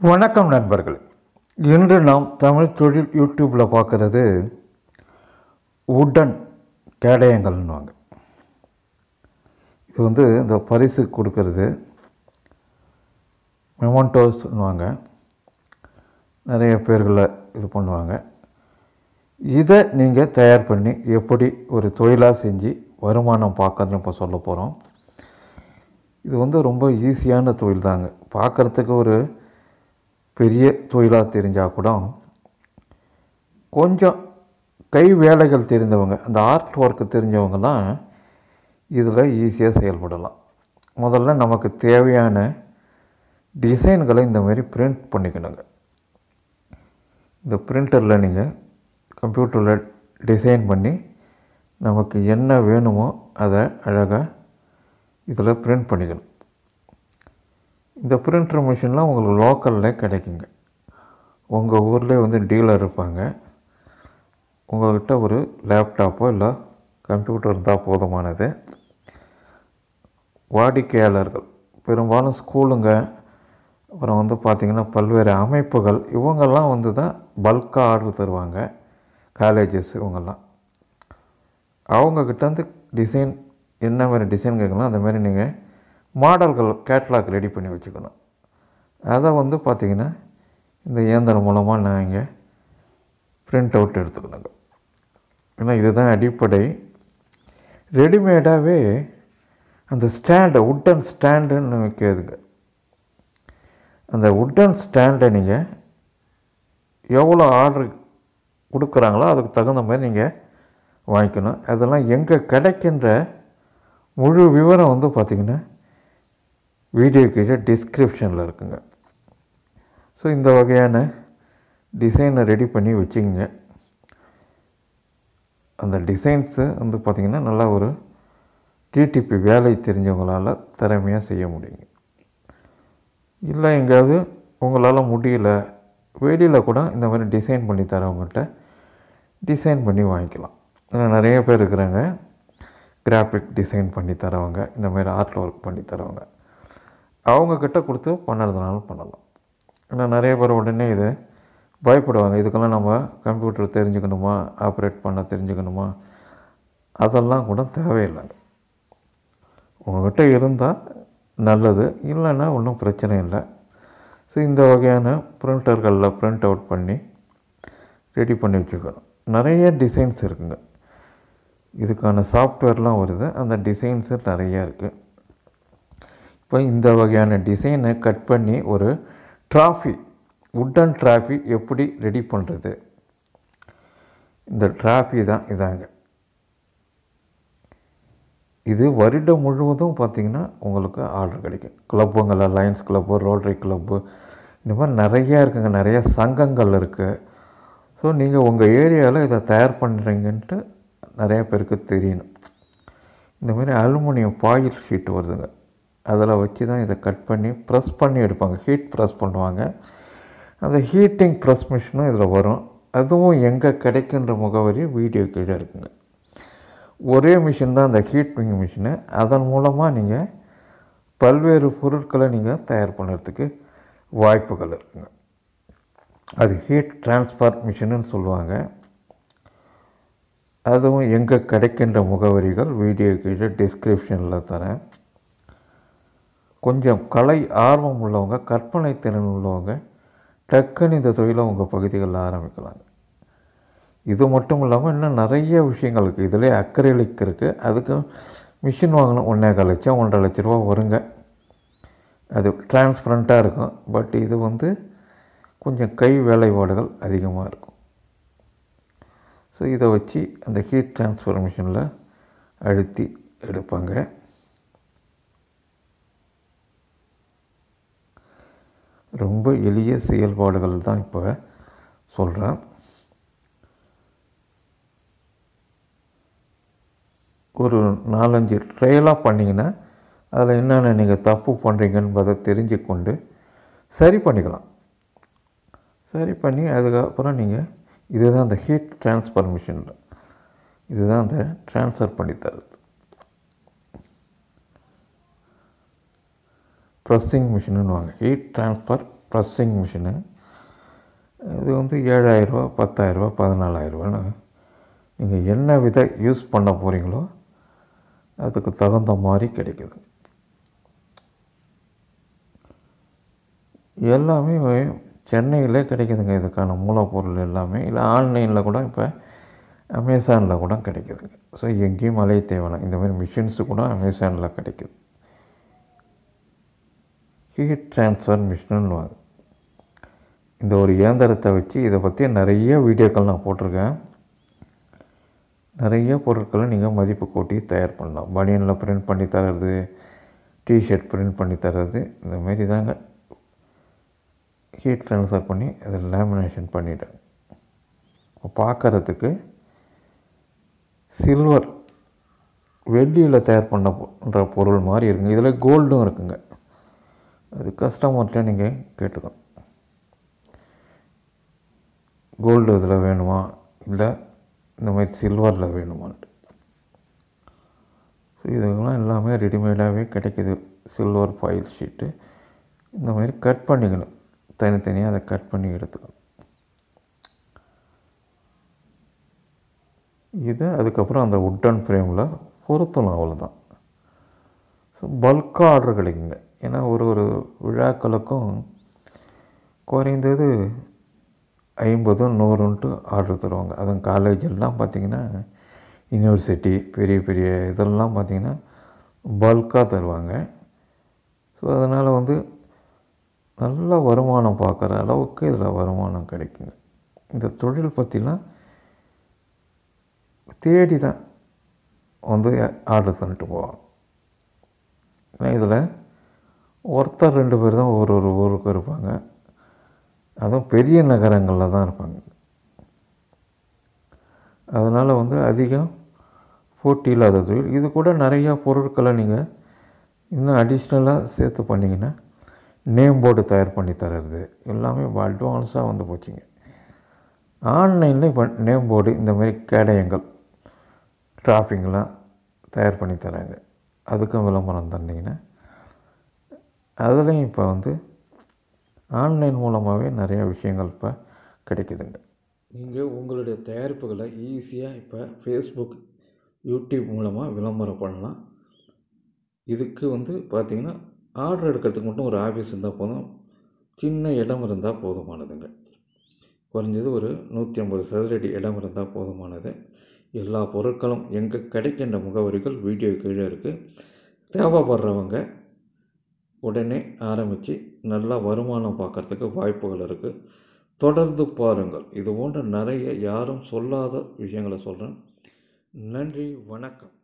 வணக்கம் நண்பர்களே இன்று நாம் தமிழ் தொழில் யூடியூப்பில் பார்க்குறது உடன் கேடயங்கள்னுவாங்க இது வந்து இந்த பரிசு கொடுக்கறது மெமோட்டோஸ்னுவாங்க நிறைய பேர்களை இது பண்ணுவாங்க இதை நீங்கள் தயார் பண்ணி எப்படி ஒரு தொழிலாக செஞ்சு வருமானம் பார்க்கறதுன்னு இப்போ சொல்ல போகிறோம் இது வந்து ரொம்ப ஈஸியான தொழில் தாங்க பார்க்குறதுக்கு ஒரு பெரிய தொழிலாக தெரிஞ்சால் கூட கொஞ்சம் கை வேலைகள் தெரிந்தவங்க அந்த ஆர்ட் ஒர்க்கு தெரிஞ்சவங்கலாம் இதில் ஈஸியாக செயல்படலாம் முதல்ல நமக்கு தேவையான டிசைன்களை இந்த மாதிரி பிரிண்ட் பண்ணிக்கணுங்க இந்த பிரிண்டரில் நீங்கள் கம்ப்யூட்டரில் டிசைன் பண்ணி நமக்கு என்ன வேணுமோ அதை அழகாக இதில் பிரிண்ட் பண்ணிக்கணும் இந்த பிரிண்டர் மிஷின்லாம் உங்களுக்கு லோக்கலில் கிடைக்குங்க உங்கள் ஊர்லேயே வந்து டீலர் இருப்பாங்க உங்கள்கிட்ட ஒரு லேப்டாப்போ இல்லை கம்ப்யூட்டர் இருந்தால் போதுமானது வாடிக்கையாளர்கள் பெரும்பாலும் ஸ்கூலுங்க அப்புறம் வந்து பார்த்திங்கன்னா பல்வேறு அமைப்புகள் இவங்கெல்லாம் வந்து தான் பல்காக ஆர்டர் தருவாங்க காலேஜஸ் இவங்கெல்லாம் அவங்கக்கிட்ட வந்து டிசைன் என்ன மாதிரி டிசைன் கேட்கணும் அந்த மாதிரி நீங்கள் மாடல்கள் கேட்லாக் ரெடி பண்ணி வச்சுக்கணும் அதை வந்து பார்த்திங்கன்னா இந்த இயந்திரம் மூலமாக நான் இங்கே பிரிண்ட் அவுட் எடுத்துக்கணுங்க ஏன்னா இதுதான் அடிப்படை ரெடிமேடாகவே அந்த ஸ்டாண்டு உட்டன் ஸ்டாண்டுன்னு விற்கிறதுங்க அந்த உட்டன் ஸ்டாண்டை நீங்கள் எவ்வளோ ஆர்டர் கொடுக்குறாங்களோ அதுக்கு தகுந்த மாதிரி நீங்கள் வாங்கிக்கணும் அதெல்லாம் எங்கே கிடைக்கின்ற முழு விவரம் வந்து பார்த்திங்கன்னா வீடியோ கீழே டிஸ்கிரிப்ஷனில் இருக்குங்க ஸோ இந்த வகையான டிசைனை ரெடி பண்ணி வச்சுக்கோங்க அந்த டிசைன்ஸு வந்து பார்த்திங்கன்னா நல்லா ஒரு டிடிபி வேலை தெரிஞ்சவங்களால் திறமையாக செய்ய முடியுங்க இல்லை எங்கேயாவது உங்களால் முடியல வெளியில் கூட இந்த மாதிரி டிசைன் பண்ணி தரவங்கள்ட்ட டிசைன் பண்ணி வாங்கிக்கலாம் ஏன்னா நிறைய பேர் இருக்கிறாங்க கிராஃபிக் டிசைன் பண்ணி தரவங்க இந்த மாதிரி ஆர்ட் ஒர்க் பண்ணி தரவங்க அவங்கக்கிட்ட கொடுத்து பண்ணுறதுனாலும் பண்ணலாம் ஏன்னா நிறைய பேர் உடனே இது பயப்படுவாங்க இதுக்கெல்லாம் நம்ம கம்ப்யூட்டர் தெரிஞ்சுக்கணுமா ஆப்ரேட் பண்ண தெரிஞ்சுக்கணுமா அதெல்லாம் கூட தேவையில்லைங்க உங்கள்கிட்ட இருந்தால் நல்லது இல்லைன்னா ஒன்றும் பிரச்சனை இல்லை ஸோ இந்த வகையான பிரிண்டர்களில் பிரிண்ட் அவுட் பண்ணி ரெடி பண்ணி வச்சுக்கணும் நிறைய டிசைன்ஸ் இருக்குங்க இதுக்கான சாஃப்ட்வேர்லாம் வருது அந்த டிசைன்ஸு நிறைய இருக்குது இப்போ இந்த வகையான டிசைனை கட் பண்ணி ஒரு ட்ராஃபி உட்டன் ட்ராஃபி எப்படி ரெடி பண்ணுறது இந்த ட்ராஃபி தான் இதாங்க இது வருடம் முழுவதும் பார்த்திங்கன்னா உங்களுக்கு ஆர்டர் கிடைக்கும் கிளப்புங்கள லயன்ஸ் கிளப்பு ரோட்டரி கிளப்பு இந்த மாதிரி நிறையா இருக்குங்க நிறைய சங்கங்கள் இருக்குது ஸோ நீங்கள் உங்கள் ஏரியாவில் இதை தயார் பண்ணுறீங்கன்ட்டு நிறைய பேருக்கு தெரியணும் இந்த மாதிரி அலுமினியம் பாயில் ஷீட் வருதுங்க அதில் வச்சு தான் இதை கட் பண்ணி ப்ரெஸ் பண்ணி எடுப்பாங்க ஹீட் ப்ரெஸ் பண்ணுவாங்க அந்த ஹீட்டிங் ப்ரெஸ் மிஷினும் இதில் வரும் அதுவும் எங்கே கிடைக்குன்ற முகவரி வீடியோ கீழே இருக்குங்க ஒரே மிஷின் தான் அந்த ஹீட்டிங் மிஷினு அதன் மூலமாக நீங்கள் பல்வேறு பொருட்களை நீங்கள் தயார் பண்ணுறதுக்கு வாய்ப்புகள் இருக்குங்க அது ஹீட் டிரான்ஸ்ஃபர் மிஷினுன்னு சொல்லுவாங்க அதுவும் எங்கே கிடைக்கின்ற முகவரிகள் வீடியோ கீழே டிஸ்கிரிப்ஷனில் தரேன் கொஞ்சம் கலை ஆர்வம் உள்ளவங்க கற்பனை திறன் உள்ளவங்க டக்குன்னு இந்த தொழிலை உங்கள் பகுதிகளில் ஆரம்பிக்கலாங்க இது மட்டும் இல்லாமல் இன்னும் நிறைய விஷயங்கள் இருக்குது இதிலே அக்ரலிக் இருக்குது அதுக்கு மிஷின் வாங்கணும் ஒன்றே லட்சம் ஒன்றரை லட்ச ரூபா வருங்க அது டிரான்ஸ்பரண்ட்டாக இருக்கும் பட் இது வந்து கொஞ்சம் கை வேலைப்பாடுகள் அதிகமாக இருக்கும் ஸோ இதை வச்சு அந்த ஹீட் டிரான்ஸ்ஃபர் மிஷினில் அழுத்தி எடுப்பாங்க ரொம்ப எளிய செயல்பாடுகள் தான் இப்போ சொல்கிறேன் ஒரு நாலஞ்சு ட்ரையலாக பண்ணிங்கன்னா அதில் என்னென்ன நீங்கள் தப்பு பண்ணுறீங்கன்றதை தெரிஞ்சுக்கொண்டு சரி பண்ணிக்கலாம் சரி பண்ணி அதுக்கப்புறம் நீங்கள் இதுதான் அந்த ஹீட் டிரான்ஸ்ஃபர் மிஷினில் இதுதான் அந்த ட்ரான்ஸ்ஃபர் பண்ணி தருது ப்ரெஸ்ஸிங் மிஷினுன்னு வாங்க ஹீட் ட்ரான்ஸ்ஃபர் ப்ரெஸ்ஸிங் மிஷினு இது வந்து ஏழாயிரரூபா பத்தாயிரரூபா பதினாலாயிரரூபான்னு நீங்கள் என்ன வித யூஸ் பண்ண போகிறீங்களோ அதுக்கு தகுந்த மாதிரி கிடைக்குது எல்லாமே சென்னையிலே கிடைக்குதுங்க இதுக்கான மூலப்பொருள் எல்லாமே இல்லை ஆன்லைனில் கூட இப்போ அமேசானில் கூட கிடைக்குதுங்க ஸோ எங்கேயும் அலைய தேவையில்லை இந்த மாதிரி மிஷின்ஸு கூட அமேசானில் கிடைக்குது ஹீட் ட்ரான்ஸ்ஃபர் மிஷின்னு வாங்க இந்த ஒரு இயந்திரத்தை வச்சு இதை பற்றி நிறைய வீடியோக்கள் நான் போட்டிருக்கேன் நிறைய பொருட்களை நீங்கள் மதிப்பு கூட்டி தயார் பண்ணலாம் பனியனில் பிரிண்ட் பண்ணி தர்றது டிஷர்ட் பிரிண்ட் பண்ணி தர்றது இந்த மாதிரி தாங்க ஹீட் ட்ரான்ஸ்ஃபர் பண்ணி அதை லேமினேஷன் பண்ணிட்டேன் பார்க்குறதுக்கு சில்வர் வெள்ளியில் தயார் பண்ண பண்ணுற பொருள் மாதிரி இருக்குங்க இதில் கோல்டும் இருக்குங்க அது கஸ்டமர்கிட்ட நீங்கள் கேட்டுக்கணும் கோல்டு இதில் வேணுமா இல்லை இந்த மாதிரி சில்வரில் வேணுமான்ட்டு ஸோ இதுக்கெல்லாம் எல்லாமே ரெடிமேடாகவே கிடைக்கிது சில்வர் ஃபைல் ஷீட்டு இந்த மாதிரி கட் பண்ணிக்கணும் தனித்தனியாக அதை கட் பண்ணி எடுத்துக்கணும் இதை அதுக்கப்புறம் அந்த உட்டன் ஃப்ரேமில் பொருத்தணும் அவ்வளோதான் ஸோ பல்காக ஆர்டர் கிடைக்குங்க ஏன்னா ஒரு ஒரு விழாக்களுக்கும் குறைந்தது ஐம்பது நூறுன்ட்டு ஆர்டர் தருவாங்க அதுவும் காலேஜ் எல்லாம் பார்த்திங்கன்னா யூனிவர்சிட்டி பெரிய பெரிய இதெல்லாம் பார்த்திங்கன்னா பல்காக தருவாங்க ஸோ அதனால் வந்து நல்ல வருமானம் பார்க்குற அளவுக்கு இதில் வருமானம் கிடைக்குங்க இந்த தொழில் பற்றிலாம் தேடி தான் வந்து ஆர்டர் தந்துட்டு போவாங்க ஏன்னா இதில் ஒருத்தர் ரெண்டு பேர் தான் ஒரு ஒரு ஊருக்கு இருப்பாங்க அதுவும் பெரிய நகரங்களில் தான் இருப்பாங்க அதனால் வந்து அதிகம் போட்டி இல்லாத தொழில் இது கூட நிறையா பொருட்களை நீங்கள் இன்னும் அடிஷ்னலாக சேர்த்து பண்ணிங்கன்னா நேம் போர்டு தயார் பண்ணி தர்றது எல்லாமே அட்வான்ஸாக வந்து போச்சுங்க ஆன்லைனில் இப்போ நேம் போர்டு இந்த மாதிரி கேடயங்கள் டிராஃபிக்லாம் தயார் பண்ணி தராங்க அதுக்கும் விளம்பரம் தந்தீங்கன்னா அதுலேயும் இப்போ வந்து ஆன்லைன் மூலமாகவே நிறையா விஷயங்கள் இப்போ கிடைக்குதுங்க நீங்கள் உங்களுடைய தயாரிப்புகளை ஈஸியாக இப்போ ஃபேஸ்புக் யூடியூப் மூலமாக விளம்பரம் பண்ணலாம் இதுக்கு வந்து பார்த்திங்கன்னா ஆர்டர் எடுக்கிறதுக்கு மட்டும் ஒரு ஆஃபீஸ் இருந்தால் போதும் சின்ன இடம் இருந்தால் போதுமானதுங்க குறைஞ்சது ஒரு நூற்றி ஐம்பது சதுரடி இடம் இருந்தால் போதுமானது எல்லா பொருட்களும் எங்கே கிடைக்கின்ற முகவரிகள் வீடியோ கீழே இருக்குது தேவைப்படுறவங்க உடனே ஆரம்பித்து நல்லா வருமானம் பார்க்குறதுக்கு வாய்ப்புகள் இருக்குது தொடர்ந்து பாருங்கள் இது போன்ற நிறைய யாரும் சொல்லாத விஷயங்களை சொல்கிறேன் நன்றி வணக்கம்